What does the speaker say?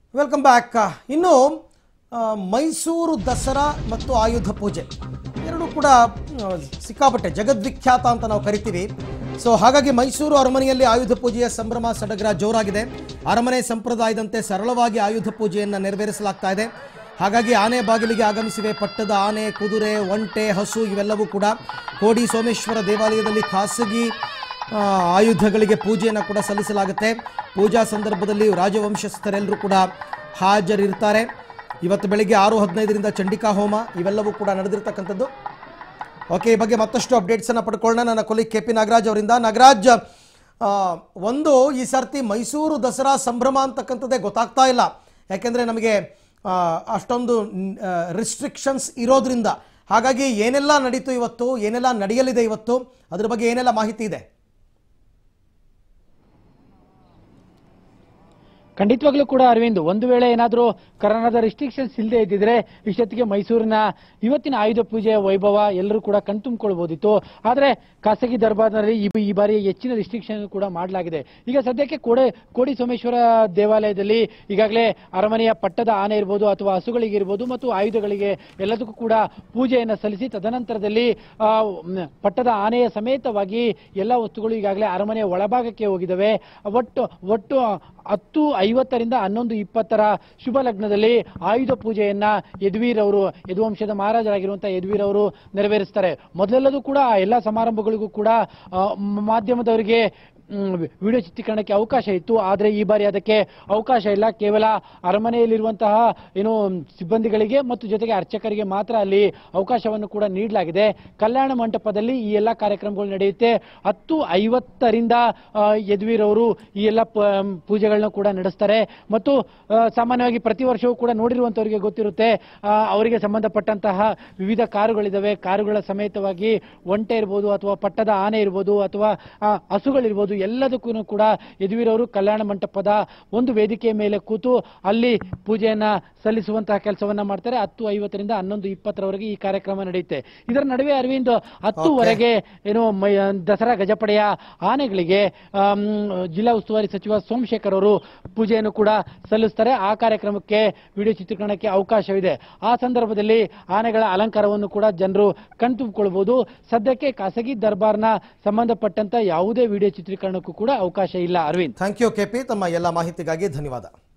welcome back ಇನ್ನು ಆ, ಮೈಸೂರು ದಸರಾ ಮತ್ತು ಆಯುಧ ಪೂಜೆ ಎರಡೂ ಕೂಡ ಆ, ಸಿಕ್ಕಾಪಟ್ಟೆ ಜಗದ್ವಿಖ್ಯಾತ ಅಂತ ನಾವು ಕರಿತೀವಿ ಸೊ ಹಾಗಾಗಿ ಮೈಸೂರು ಅರಮನೆಯಲ್ಲಿ ಆಯುಧ ಪೂಜೆಯ ಸಂಭ್ರಮ ಸಡಗರ ಜೋರಾಗಿದೆ ಅರಮನೆ ಸಂಪ್ರದಾಯದಂತೆ ಸರಳವಾಗಿ ಆಯುಧ ಪೂಜೆಯನ್ನು ನೆರವೇರಿಸಲಾಗ್ತಾ ಇದೆ ಹಾಗಾಗಿ ಆನೆ ಬಾಗಿಲಿಗೆ ಆಗಮಿಸಿವೆ ಪಟ್ಟದ ಆನೆ ಕುದುರೆ ಒಂಟೆ ಹಸು ಇವೆಲ್ಲವೂ ಕೂಡ ಕೋಡಿ ಸೋಮೇಶ್ವರ ದೇವಾಲಯದಲ್ಲಿ ಖಾಸಗಿ ಆ, ಆಯುಧಗಳಿಗೆ ಪೂಜೆಯನ್ನು ಕೂಡ ಸಲ್ಲಿಸಲಾಗುತ್ತೆ ಪೂಜಾ ಸಂದರ್ಭದಲ್ಲಿ ರಾಜವಂಶಸ್ಥರೆಲ್ಲರೂ ಕೂಡ ಹಾಜರಿರ್ತಾರೆ ಇವತ್ತು ಬೆಳಿಗ್ಗೆ ಆರು ಹದಿನೈದರಿಂದ ಚಂಡಿಕಾ ಹೋಮ ಇವೆಲ್ಲವೂ ಕೂಡ ನಡೆದಿರ್ತಕ್ಕಂಥದ್ದು ಓಕೆ ಈ ಬಗ್ಗೆ ಮತ್ತಷ್ಟು ಅಪ್ಡೇಟ್ಸನ್ನು ಪಡ್ಕೊಳ್ಳೋಣ ನನ್ನ ಕೊಲಿಗ್ ಕೆ ಪಿ ನಾಗರಾಜ್ ಅವರಿಂದ ನಾಗರಾಜ್ ಆ, ಒಂದು ಈ ಸರ್ತಿ ಮೈಸೂರು ದಸರಾ ಸಂಭ್ರಮ ಅಂತಕ್ಕಂಥದ್ದೇ ಗೊತ್ತಾಗ್ತಾ ಇಲ್ಲ ಯಾಕೆಂದರೆ ನಮಗೆ ಆ, ಅಷ್ಟೊಂದು ರಿಸ್ಟ್ರಿಕ್ಷನ್ಸ್ ಇರೋದ್ರಿಂದ ಹಾಗಾಗಿ ಏನೆಲ್ಲ ನಡೀತು ಇವತ್ತು ಏನೆಲ್ಲ ನಡೆಯಲಿದೆ ಇವತ್ತು ಅದ್ರ ಬಗ್ಗೆ ಏನೆಲ್ಲ ಮಾಹಿತಿ ಇದೆ ಖಂಡಿತವಾಗ್ಲೂ ಕೂಡ ಅರವಿಂದ್ ಒಂದು ವೇಳೆ ಏನಾದರೂ ಕರೋನಾದ ರಿಸ್ಟ್ರಿಕ್ಷನ್ಸ್ ಇಲ್ಲದೆ ಇದ್ದಿದ್ರೆ ಇಷ್ಟೊತ್ತಿಗೆ ಮೈಸೂರಿನ ಇವತ್ತಿನ ಆಯುಧ ಪೂಜೆಯ ವೈಭವ ಎಲ್ಲರೂ ಕೂಡ ಕಣ್ತುಂಬಿಕೊಳ್ಬೋದಿತ್ತು ಆದರೆ ಖಾಸಗಿ ದರ್ಬಾರ್ನಲ್ಲಿ ಈ ಈ ಬಾರಿ ಹೆಚ್ಚಿನ ರಿಸ್ಟ್ರಿಕ್ಷನ್ ಕೂಡ ಮಾಡಲಾಗಿದೆ ಈಗ ಸದ್ಯಕ್ಕೆ ಕೋಡೆ ಕೋಡಿ ಸೋಮೇಶ್ವರ ದೇವಾಲಯದಲ್ಲಿ ಈಗಾಗಲೇ ಅರಮನೆಯ ಪಟ್ಟದ ಆನೆ ಇರ್ಬೋದು ಅಥವಾ ಹಸುಗಳಿಗೆ ಇರ್ಬೋದು ಮತ್ತು ಆಯುಧಗಳಿಗೆ ಎಲ್ಲದಕ್ಕೂ ಕೂಡ ಪೂಜೆಯನ್ನು ಸಲ್ಲಿಸಿ ತದನಂತರದಲ್ಲಿ ಆ, ಮ್, ಪಟ್ಟದ ಆನೆಯ ಸಮೇತವಾಗಿ ಎಲ್ಲ ವಸ್ತುಗಳು ಈಗಾಗಲೇ ಅರಮನೆಯ ಒಳಭಾಗಕ್ಕೆ ಹೋಗಿದ್ದಾವೆ ಒಟ್ಟು ಒಟ್ಟು ಹತ್ತು ಐವತ್ತರಿಂದ ಹನ್ನೊಂದು ಇಪ್ಪತ್ತರ ಶುಭ ಲಗ್ನದಲ್ಲಿ ಆಯುಧ ಪೂಜೆಯನ್ನ ಯದುವೀರ್ ಅವರು ಯದುವಂಶದ ಮಹಾರಾಜರಾಗಿರುವಂತಹ ಯದುವೀರ್ ಅವರು ನೆರವೇರಿಸ್ತಾರೆ ಮೊದಲೆಲ್ಲದೂ ಕೂಡ ಆ ಎಲ್ಲ ಸಮಾರಂಭಗಳಿಗೂ ಕೂಡ ಆ, ಮ್- ಮಾಧ್ಯಮದವರಿಗೆ ಮ್, ವಿಡಿಯೋ ಚಿತ್ರೀಕರಣಕ್ಕೆ ಅವಕಾಶ ಇತ್ತು ಆದರೆ ಈ ಬಾರಿ ಅದಕ್ಕೆ ಅವಕಾಶ ಇಲ್ಲ ಕೇವಲ ಅರಮನೆಯಲ್ಲಿರುವಂತಹ ಏನು ಸಿಬ್ಬಂದಿಗಳಿಗೆ ಮತ್ತು ಜೊತೆಗೆ ಅರ್ಚಕರಿಗೆ ಮಾತ್ರ ಅಲ್ಲಿ ಅವಕಾಶವನ್ನು ಕೂಡ ನೀಡಲಾಗಿದೆ ಕಲ್ಯಾಣ ಮಂಟಪದಲ್ಲಿ ಈ ಎಲ್ಲ ಕಾರ್ಯಕ್ರಮಗಳು ನಡೆಯುತ್ತೆ ಹತ್ತು ಐವತ್ತರಿಂದ ಆ, ಯದುವೀರ್ ಅವರು ಈ ಎಲ್ಲ ಪ- ಪೂಜೆಗಳನ್ನ ಕೂಡ ನಡೆಸ್ತಾರೆ ಮತ್ತು ಆ, ಸಾಮಾನ್ಯವಾಗಿ ಪ್ರತಿ ವರ್ಷವೂ ಕೂಡ ನೋಡಿರುವಂತವರಿಗೆ ಗೊತ್ತಿರುತ್ತೆ ಆ, ಅವರಿಗೆ ಸಂಬಂಧಪಟ್ಟಂತಹ ವಿವಿಧ ಕಾರುಗಳಿದ್ದಾವೆ ಕಾರುಗಳ ಸಮೇತವಾಗಿ ಒಂಟೆ ಇರ್ಬೋದು ಅಥವಾ ಪಟ್ಟದ ಆನೆ ಇರ್ಬೋದು ಅಥವಾ ಆ, ಹಸುಗಳಿರ್ಬೋದು ಎಲ್ಲದಕ್ಕೂ ಕೂಡ ಯದುವೀರ್ ಅವರು ಕಲ್ಯಾಣ ಮಂಟಪದ ಒಂದು ವೇದಿಕೆಯ ಮೇಲೆ ಕೂತು ಅಲ್ಲಿ ಪೂಜೆಯನ್ನ ಸಲ್ಲಿಸುವಂತಹ ಕೆಲಸವನ್ನ ಮಾಡ್ತಾರೆ ಹತ್ತು ಐವತ್ತರಿಂದ ಹನ್ನೊಂದು ಇಪ್ಪತ್ತರವರೆಗೆ ಈ ಕಾರ್ಯಕ್ರಮ ನಡೆಯುತ್ತೆ ಇದರ ನಡುವೆ ಅರವಿಂದ್ ಹತ್ತುವರೆಗೆ ಏನು ಮೈ- ದಸರಾ ಗಜಪಡೆಯ ಆನೆಗಳಿಗೆ ಆಮ್, ಜಿಲ್ಲಾ ಉಸ್ತುವಾರಿ ಸಚಿವ ಸೋಮಶೇಖರ್ ಅವರು ಪೂಜೆಯನ್ನು ಕೂಡ ಸಲ್ಲಿಸ್ತಾರೆ ಆ ಕಾರ್ಯಕ್ರಮಕ್ಕೆ ವಿಡಿಯೋ ಚಿತ್ರೀಕರಣಕ್ಕೆ ಅವಕಾಶವಿದೆ ಆ ಸಂದರ್ಭದಲ್ಲಿ ಆನೆಗಳ ಅಲಂಕಾರವನ್ನು ಕೂಡ ಜನರು ಕಣ್ತುಂಬಿಕೊಳ್ಬಹುದು ಸದ್ಯಕ್ಕೆ ಖಾಸಗಿ ದರ್ಬಾರ್ನ ಸಂಬಂಧಪಟ್ಟಂತ ಯಾವುದೇ ವಿಡಿಯೋ ಚಿತ್ರೀಕರಣಕ್ಕೂ ಕೂಡ ಅವಕಾಶ ಇಲ್ಲ Aravind thank you K P ತಮ್ಮ ಎಲ್ಲ ಮಾಹಿತಿಗಾಗಿ ಧನ್ಯವಾದ